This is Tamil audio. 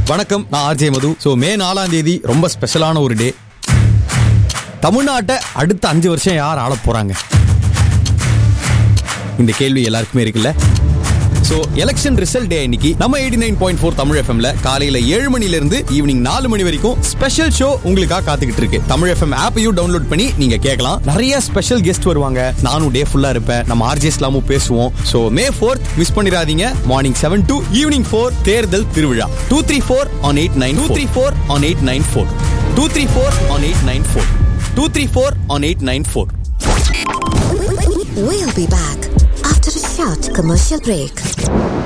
வணக்கம் நான் ஆர்ஜே மது ஸோ மே நாலாம் தேதி ரொம்ப ஸ்பெஷலான ஒரு டே தமிழ்நாட்டை அடுத்த அஞ்சு வருஷம் யார் ஆள போறாங்க இந்த கேள்வி எல்லாருக்குமே இருக்குல்ல ஸோ எலெக்ஷன் ரிசல்ட் டே இன்னைக்கு நம்ம eighty nine point four Tamil எஃப்எம்ல காலையில ஏழு மணில இருந்து ஈவினிங் நாலு மணி வரைக்கும் ஸ்பெஷல் ஷோ உங்களுக்காக காத்துக்கிட்டு இருக்கு தமிழ் எஃப்எம் ஆப்பையும் டவுன்லோட் பண்ணி நீங்க கேட்கலாம் நிறைய ஸ்பெஷல் கெஸ்ட் வருவாங்க நானும் டே ஃபுல்லா இருப்பேன் நம்ம ஆர்ஜே இஸ்லாமும் பேசுவோம் ஸோ மே ஃபோர்த் மிஸ் பண்ணிடாதீங்க morning seven to evening four தேர்தல் திருவிழா two three four on eight nine two three four on eight nine four two three four on eight nine four two three four on eight nine four We'll be back after a short commercial break.